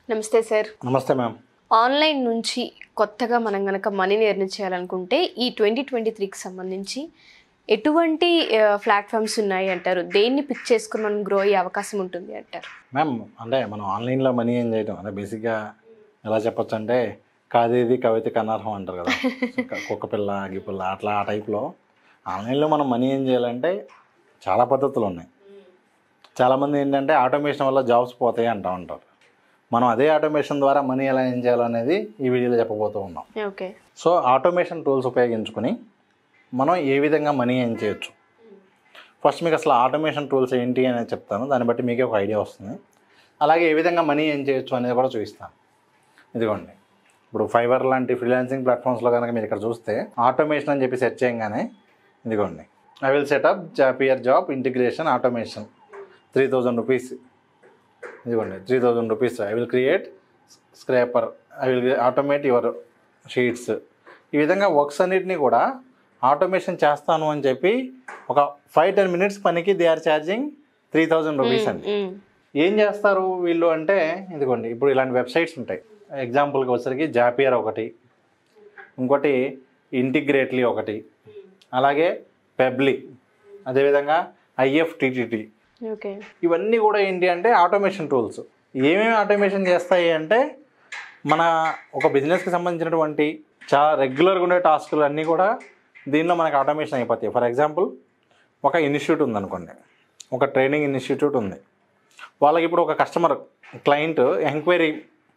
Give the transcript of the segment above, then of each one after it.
నమస్తే సార్ నమస్తే ma'am online నుంచి కొత్తగా మనం గనక మనీని ఎర్న్ చేయాలనుకుంటే ఈ ట్వంటీ ట్వంటీ త్రీకి సంబంధించి ఎటువంటి ప్లాట్ఫామ్స్ ఉన్నాయి అంటారు దేన్ని పిక్ చేసుకుని మనం గ్రో అయ్యే అవకాశం ఉంటుంది అంటారు మ్యామ్ అంటే మనం ఆన్లైన్లో మనీ ఏం చేయడం అంటే బేసిక్గా ఎలా చెప్పొచ్చు అంటే కాదేది కవితకి అనర్హం అంటారు కదా కుక్క పిల్ల అగిపిల్ల అట్లా ఆ టైప్లో ఆన్లైన్లో మనం మనీ ఏం చేయాలంటే చాలా పద్ధతులు ఉన్నాయి చాలామంది ఏంటంటే ఆటోమేషన్ వల్ల జాబ్స్ పోతాయి అంటూ ఉంటారు మనం అదే ఆటోమేషన్ ద్వారా మనీ ఎలా ఏం చేయాలో అనేది ఈ వీడియోలో చెప్పబోతూ ఉన్నాం ఓకే సో ఆటోమేషన్ టూల్స్ ఉపయోగించుకుని మనం ఏ విధంగా మనీ ఏం చేయొచ్చు ఫస్ట్ మీకు అసలు ఆటోమేషన్ టూల్స్ ఏంటి అనేది చెప్తాను దాన్ని బట్టి మీకే ఒక ఐడియా వస్తుంది అలాగే ఏ విధంగా మనీ ఏం చేయొచ్చు అనేది కూడా చూపిస్తాను ఇదిగోండి ఇప్పుడు ఫైబర్ లాంటి ఫ్రీలాన్సింగ్ ప్లాట్ఫామ్స్లో కనుక మీరు ఇక్కడ చూస్తే ఆటోమేషన్ అని చెప్పి సెర్చ్ చేయగానే ఇదిగోండి I will setup Zapier job integration automation three thousand rupees ఇదిగోండి three thousand rupees I will create scraper I will automate your sheets ఈ విధంగా వర్క్స్ అన్నిటిని కూడా ఆటోమేషన్ చేస్తాను అని చెప్పి ఒక ఫైవ్ టెన్ మినిట్స్ పనికి they are charging three thousand rupees అండి మ్మ్. ఏం చేస్తారు వీళ్ళు అంటే ఇదిగోండి ఇప్పుడు ఇలాంటి వెబ్సైట్స్ ఉంటాయి ఎగ్జాంపుల్కి వచ్చరికి జాపియర్ ఒకటి ఇంకోటి ఇంటిగ్రేట్లీ ఒకటి అలాగే పెబ్లీ అదేవిధంగా ఐఎఫ్టిటిటి ఓకే ఇవన్నీ కూడా ఏంటి అంటే ఆటోమేషన్ టూల్స్ ఏమేమి ఆటోమేషన్ చేస్తాయి అంటే మన ఒక బిజినెస్కి సంబంధించినటువంటి చాలా రెగ్యులర్గా ఉండే టాస్కులు అన్నీ కూడా దీనిలో మనకి ఆటోమేషన్ అయిపోతాయి ఫర్ ఎగ్జాంపుల్ ఒక ఇన్స్టిట్యూట్ ఉందనుకోండి ఒక ట్రైనింగ్ ఇన్స్టిట్యూట్ ఉంది వాళ్ళకి ఇప్పుడు ఒక కస్టమర్ క్లయింట్ ఎంక్వైరీ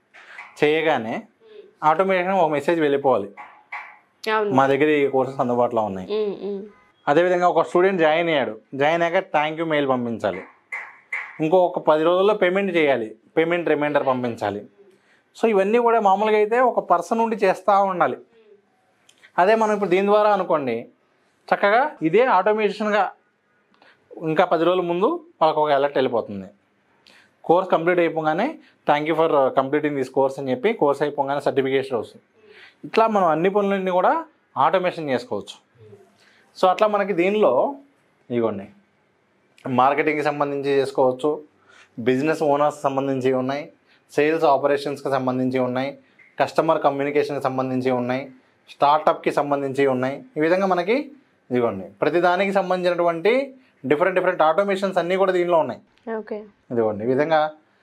చేయగానే ఆటోమేషన్ ఒక మెసేజ్ వెళ్ళిపోవాలి అవును మా దగ్గర ఈ కోర్సెస్ అందుబాటులో ఉన్నాయి మ్మ్, మ్మ్. అదేవిధంగా ఒక స్టూడెంట్ జాయిన్ అయ్యాడు జాయిన్ అయ్యాక థ్యాంక్ యూ మెయిల్ పంపించాలి ఇంకో ఒక పది రోజుల్లో పేమెంట్ చేయాలి పేమెంట్ రిమైండర్ పంపించాలి సో ఇవన్నీ కూడా మామూలుగా అయితే ఒక పర్సన్ ఉండి చేస్తూ ఉండాలి అదే మనం ఇప్పుడు దీని ద్వారా అనుకోండి చక్కగా ఇదే ఆటోమేషన్గా ఇంకా పది రోజుల ముందు వాళ్ళకి ఒక అలర్ట్ వెళ్ళిపోతుంది కోర్స్ కంప్లీట్ అయిపోగానే thank you for completing this course అని చెప్పి కోర్స్ అయిపోగానే సర్టిఫికేషన్ వస్తుంది ఇట్లా మనం అన్ని పనులన్నీ కూడా ఆటోమేషన్ చేసుకోవచ్చు సో అట్లా మనకి దీనిలో ఇదిగోండి మార్కెటింగ్కి సంబంధించి చేసుకోవచ్చు బిజినెస్ ఓనర్స్ సంబంధించి ఉన్నాయి సేల్స్ ఆపరేషన్స్కి సంబంధించి ఉన్నాయి కస్టమర్ కమ్యూనికేషన్కి సంబంధించి ఉన్నాయి స్టార్టప్కి సంబంధించి ఉన్నాయి ఈ విధంగా మనకి ఇదిగోండి ప్రతి దానికి సంబంధించినటువంటి డిఫరెంట్ డిఫరెంట్ ఆటోమేషన్స్ అన్నీ కూడా దీనిలో ఉన్నాయి ఓకే ఇదిగోండి ఈ విధంగా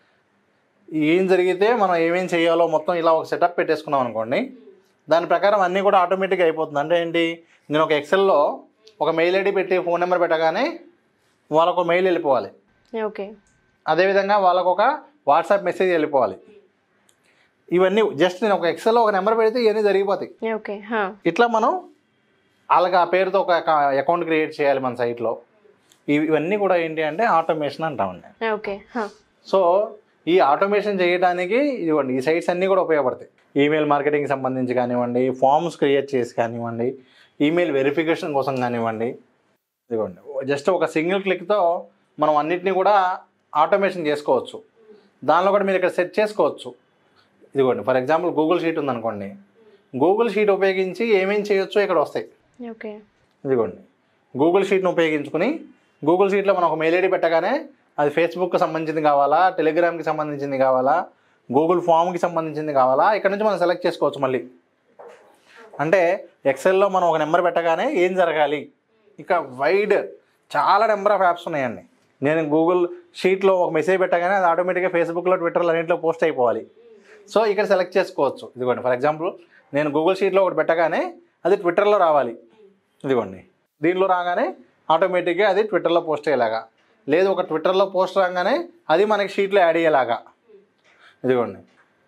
ఏం జరిగితే మనం ఏమేం చేయాలో మొత్తం ఇలా ఒక సెటప్ పెట్టేసుకున్నాం అనుకోండి దాని ప్రకారం అన్నీ కూడా ఆటోమేటిక్గా అయిపోతుంది అంటే ఏంటి నేను ఒక ఎక్సెల్లో ఒక మెయిల్ ఐడి పెట్టి ఫోన్ నెంబర్ పెట్టగానే వాళ్ళకు ఒక మెయిల్ వెళ్ళిపోవాలి ఓకే అదేవిధంగా వాళ్ళకు ఒక వాట్సాప్ మెసేజ్ వెళ్ళిపోవాలి ఇవన్నీ జస్ట్ నేను ఒక ఎక్సెల్లో ఒక నెంబర్ పెడితే ఇవన్నీ జరిగిపోతాయి ఓకే హా. ఇట్లా మనం వాళ్ళకి ఆ పేరుతో ఒక అకౌంట్ క్రియేట్ చేయాలి మన సైట్లో ఇవి- ఇవన్నీ కూడా ఏంటి అంటే ఆటోమేషన్ అంటామండి ఓకే హా. సో ఈ ఆటోమేషన్ చేయడానికి ఇదిగోండి ఈ సైట్స్ అన్నీ కూడా ఉపయోగపడతాయి ఈమెయిల్ మార్కెటింగ్ సంబంధించి కానివ్వండి ఫామ్స్ క్రియేట్ చేసి కానివ్వండి ఈమెయిల్ వెరిఫికేషన్ కోసం కానివ్వండి ఇదిగోండి జస్ట్ ఒక సింగిల్ క్లిక్తో మనం అన్నిటినీ కూడా ఆటోమేషన్ చేసుకోవచ్చు దానిలో కూడా మీరు ఇక్కడ సెట్ చేసుకోవచ్చు ఇదిగోండి ఫర్ ఎగ్జాంపుల్ గూగుల్ షీట్ ఉందనుకోండి గూగుల్ షీట్ ఉపయోగించి ఏమేం చేయొచ్చో ఇక్కడ వస్తాయి ఓకే ఇదిగోండి గూగుల్ షీట్ను ఉపయోగించుకుని గూగుల్ షీట్లో మనం ఒక మెయిల్ ఐడి పెట్టగానే అది ఫేస్బుక్కి సంబంధించింది కావాలా టెలిగ్రామ్కి సంబంధించింది కావాలా గూగుల్ ఫామ్కి సంబంధించింది కావాలా ఇక్కడ నుంచి మనం సెలెక్ట్ చేసుకోవచ్చు మళ్ళీ అంటే ఎక్సెల్లో మనం ఒక నెంబర్ పెట్టగానే ఏం జరగాలి ఇక వైడ్ చాలా నెంబర్ ఆఫ్ యాప్స్ ఉన్నాయండి నేను గూగుల్ షీట్లో ఒక మెసేజ్ పెట్టగానే అది ఆటోమేటిక్గా ఫేస్బుక్లో ట్విట్టర్లో అన్నింటిలో పోస్ట్ అయిపోవాలి సో ఇక్కడ సెలెక్ట్ చేసుకోవచ్చు ఇదిగోండి ఫర్ ఎగ్జాంపుల్ నేను గూగుల్ షీట్లో ఒకటి పెట్టగానే అది ట్విట్టర్లో రావాలి ఇదిగోండి దీనిలో రాగానే ఆటోమేటిక్గా అది ట్విట్టర్లో పోస్ట్ అయ్యేలాగా లేదు ఒక ట్విట్టర్లో పోస్ట్ రాగానే అది మనకి షీట్లో యాడ్ అయ్యేలాగా ఇదిగోండి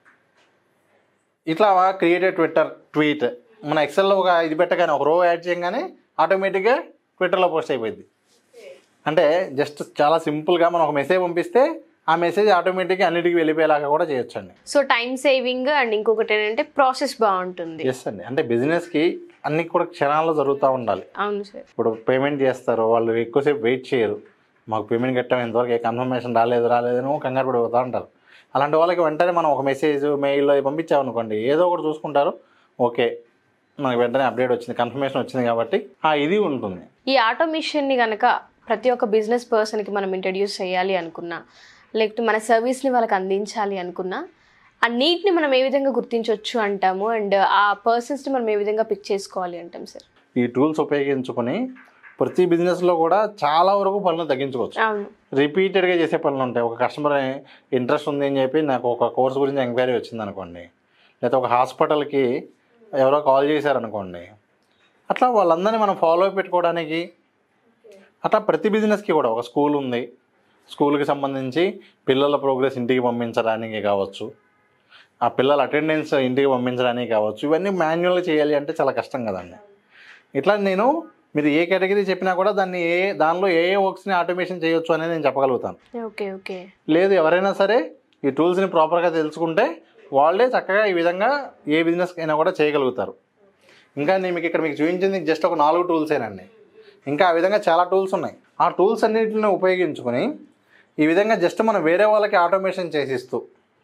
ఇట్లా క్రియేటెడ్ ట్విట్టర్ ట్వీట్ మన ఎక్సెల్లో ఒక ఇది పెట్టగానే ఒక రో యాడ్ చేయగానే ఆటోమేటిక్గా ట్విట్టర్లో పోస్ట్ అయిపోయింది అంటే జస్ట్ చాలా సింపుల్గా మనం ఒక మెసేజ్ పంపిస్తే ఆ మెసేజ్ ఆటోమేటిక్గా అన్నిటికీ వెళ్ళిపోయేలాగా కూడా చేయొచ్చండి సో టైం సేవింగ్ అండ్ ఇంకొకటి ఏంటంటే ప్రాసెస్ బాగుంటుంది ఎస్ అండి అంటే బిజినెస్కి అన్ని కూడా క్షణాల్లో జరుగుతూ ఉండాలి అవును సార్ ఇప్పుడు పేమెంట్ చేస్తారు వాళ్ళు ఎక్కువసేపు వెయిట్ చేయరు మాకు పేమెంట్ కట్టాం ఇంతవరకు ఏ కన్ఫర్మేషన్ రాలేదు రాలేదని కంగారు పడిపోతూ ఉంటారు అలాంటి వాళ్ళకి వెంటనే మనం ఒక మెసేజ్ మెయిల్లో పంపించామనుకోండి ఏదో ఒకటి చూసుకుంటారు ఓకే మనకి వెంటనే అప్డేట్ వచ్చింది కన్ఫర్మేషన్ వచ్చింది కాబట్టి ఆ ఇది ఉంటుంది ఈ ఆటోమేషన్ని కనుక ప్రతి ఒక్క బిజినెస్ పర్సన్కి మనం ఇంట్రడ్యూస్ చేయాలి అనుకున్నా లేకపోతే మన సర్వీస్ని వాళ్ళకి అందించాలి అనుకున్నా ఆ నీట్ని మనం ఏ విధంగా గుర్తించవచ్చు అంటాము అండ్ ఆ పర్సన్స్ని మనం ఏ విధంగా పిక్ చేసుకోవాలి అంటాం సార్ ఈ టూల్స్ ఉపయోగించుకొని ప్రతి బిజినెస్లో కూడా చాలా వరకు పనులు తగ్గించుకోవచ్చు అవును రిపీటెడ్గా చేసే పనులు ఉంటాయి ఒక కస్టమర్ ఇంట్రెస్ట్ ఉంది అని చెప్పి నాకు ఒక కోర్స్ గురించి ఎంక్వైరీ వచ్చింది అనుకోండి లేకపోతే ఒక హాస్పిటల్కి ఎవరో కాల్ చేశారనుకోండి అట్లా వాళ్ళందరినీ మనం ఫాలో పెట్టుకోవడానికి అట్లా ప్రతి బిజినెస్కి కూడా ఒక స్కూల్ ఉంది స్కూల్కి సంబంధించి పిల్లల ప్రోగ్రెస్ ఇంటికి పంపించడానికి కావచ్చు ఆ పిల్లల అటెండెన్స్ ఇంటికి పంపించడానికి కావచ్చు ఇవన్నీ మాన్యువల్గా చేయాలి అంటే చాలా కష్టం కదండి ఇట్లా నేను మీరు ఏ కేటగిరీ చెప్పినా కూడా దాన్ని ఏ దానిలో ఏ ఏ వర్క్స్ని ఆటోమేషన్ చేయొచ్చు అనేది నేను చెప్పగలుగుతాను ఓకే ఓకే లేదు ఎవరైనా సరే ఈ టూల్స్ని ప్రాపర్గా తెలుసుకుంటే వాళ్ళే చక్కగా ఈ విధంగా ఏ బిజినెస్ అయినా కూడా చేయగలుగుతారు ఇంకా నేను మీకు ఇక్కడ మీకు చూపించింది జస్ట్ ఒక నాలుగు టూల్సేనండి ఇంకా ఆ విధంగా చాలా టూల్స్ ఉన్నాయి ఆ టూల్స్ అన్నింటిని ఉపయోగించుకొని ఈ విధంగా జస్ట్ మనం వేరే వాళ్ళకి ఆటోమేషన్ చేసిస్తూ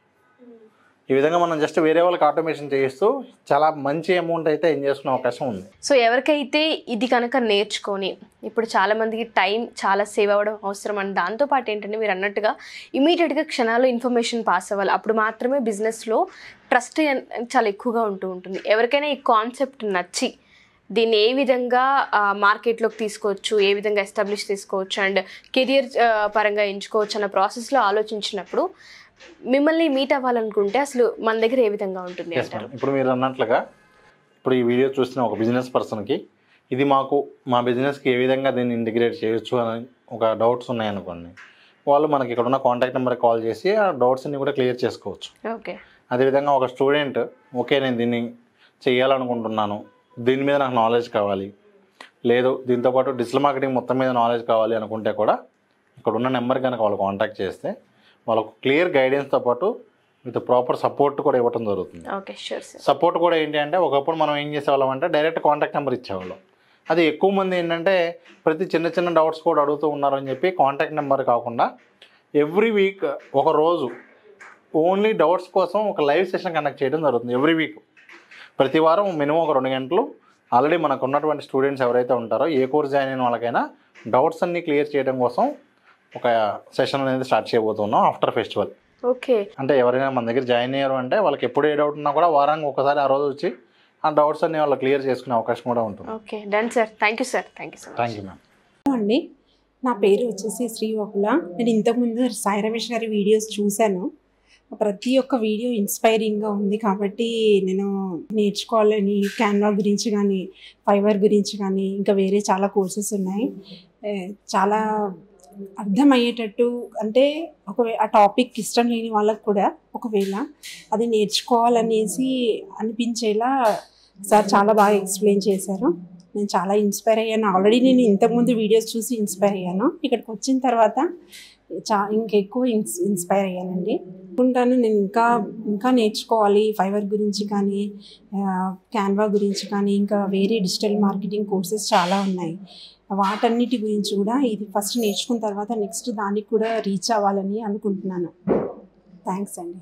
ఈ విధంగా మనం జస్ట్ వేరే వాళ్ళకి ఆటోమేషన్ చేయిస్తూ చాలా మంచి అమౌంట్ అయితే ఏం చేసుకునే అవకాశం ఉంది సో ఎవరికైతే ఇది కనుక నేర్చుకొని ఇప్పుడు చాలా మందికి టైం చాలా సేవ్ అవ్వడం అవసరం అని దాంతోపాటు ఏంటంటే మీరు అన్నట్టుగా ఇమీడియట్గా క్షణాల్లో ఇన్ఫర్మేషన్ పాస్ అవ్వాలి అప్పుడు మాత్రమే బిజినెస్లో ట్రస్ట్ చాలా ఎక్కువగా ఉంటూ ఉంటుంది ఎవరికైనా ఈ కాన్సెప్ట్ నచ్చి దీన్ని ఏ విధంగా మార్కెట్లోకి తీసుకోవచ్చు ఏ విధంగా ఎస్టాబ్లిష్ చేసుకోవచ్చు అండ్ కెరియర్ పరంగా ఎంచుకోవచ్చు అన్న ప్రాసెస్లో ఆలోచించినప్పుడు మిమ్మల్ని మీట్ అవ్వాలనుకుంటే అసలు మన దగ్గర ఏ విధంగా ఉంటుంది Yes, అంటారు madam. ఇప్పుడు మీరు అన్నట్లుగా ఇప్పుడు ఈ వీడియో చూసిన ఒక బిజినెస్ పర్సన్కి ఇది మాకు మా బిజినెస్కి ఏ విధంగా దీన్ని ఇంటిగ్రేట్ చేయొచ్చు అని ఒక డౌట్స్ ఉన్నాయనుకోండి వాళ్ళు మనకి ఇక్కడ ఉన్న కాంటాక్ట్ నెంబర్కి కాల్ చేసి ఆ డౌట్స్ని కూడా క్లియర్ చేసుకోవచ్చు ఓకే అదేవిధంగా ఒక స్టూడెంట్ ఓకే నేను దీన్ని చేయాలనుకుంటున్నాను దీని మీద నాకు నాలెడ్జ్ కావాలి లేదు దీంతోపాటు డిజిటల్ మార్కెటింగ్ మొత్తం మీద నాలెడ్జ్ కావాలి అనుకుంటే కూడా ఇక్కడ ఉన్న నెంబర్ కనుక వాళ్ళు కాంటాక్ట్ చేస్తే వాళ్ళకు క్లియర్ గైడెన్స్తో పాటు విత్ ప్రాపర్ సపోర్ట్ కూడా ఇవ్వడం జరుగుతుంది ఓకే షూర్ సార్ సపోర్ట్ కూడా ఏంటి అంటే ఒకప్పుడు మనం ఏం చేసేవాళ్ళం అంటే డైరెక్ట్ కాంటాక్ట్ నెంబర్ ఇచ్చేవాళ్ళం అది ఎక్కువ మంది ఏంటంటే ప్రతి చిన్న చిన్న డౌట్స్ కూడా అడుగుతూ ఉన్నారు అని చెప్పి కాంటాక్ట్ నెంబర్ కాకుండా ఎవ్రీ వీక్ ఒక రోజు ఓన్లీ డౌట్స్ కోసం ఒక లైవ్ సెషన్ కండక్ట్ చేయడం జరుగుతుంది ఎవ్రీ వీక్ ప్రతి వారం మినిమం ఒక రెండు గంటలు ఆల్రెడీ మనకు ఉన్నటువంటి స్టూడెంట్స్ ఎవరైతే ఉంటారో ఏ కోర్స్ జాయిన్ అయిన వాళ్ళకైనా డౌట్స్ అన్ని క్లియర్ చేయడం కోసం ఒక సెషన్ అనేది స్టార్ట్ చేయబోతున్నాం ఆఫ్టర్ ఫెస్టివల్ ఓకే అంటే ఎవరైనా మన దగ్గర జాయిన్ అయ్యారు అంటే వాళ్ళకి ఎప్పుడు ఏ డౌట్ ఉన్నా కూడా వారానికి ఒకసారి ఆ రోజు వచ్చి ఆ డౌట్స్ అన్ని వాళ్ళు క్లియర్ చేసుకునే అవకాశం కూడా ఉంటుంది okay done sir thank you sir thank you so much thank you ma'am అండి నా పేరు వచ్చేసి శ్రీవకుల నేను ఇంతకుముందు సాయి రమేష్ గారి వీడియోస్ చూశాను ప్రతి ఒక్క వీడియో ఇన్స్పైరింగ్గా ఉంది కాబట్టి నేను నేర్చుకోవాలని క్యాన్వా గురించి కానీ ఫైబర్ గురించి కానీ ఇంకా వేరే చాలా కోర్సెస్ ఉన్నాయి ఏ, చాలా అర్థమయ్యేటట్టు అంటే ఒకవే ఆ టాపిక్ ఇష్టం లేని వాళ్ళకు కూడా ఒకవేళ అది నేర్చుకోవాలనేసి అనిపించేలా సార్ చాలా బాగా ఎక్స్ప్లెయిన్ చేశారు నేను చాలా ఇన్స్పైర్ అయ్యాను ఆల్రెడీ నేను ఇంతకుముందు వీడియోస్ చూసి ఇన్స్పైర్ అయ్యాను ఇక్కడికి వచ్చిన తర్వాత చా ఇంకెక్కువ ఇన్స్ ఇన్స్పైర్ అయ్యానండి అనుకుంటాను నేను ఇంకా ఇంకా నేర్చుకోవాలి ఫైబర్ గురించి కానీ క్యాన్వా గురించి కానీ ఇంకా వేరే డిజిటల్ మార్కెటింగ్ కోర్సెస్ చాలా ఉన్నాయి వాటన్నిటి గురించి కూడా ఇది ఫస్ట్ నేర్చుకున్న తర్వాత నెక్స్ట్ దానికి కూడా రీచ్ అవ్వాలని అనుకుంటున్నాను థ్యాంక్స్ అండి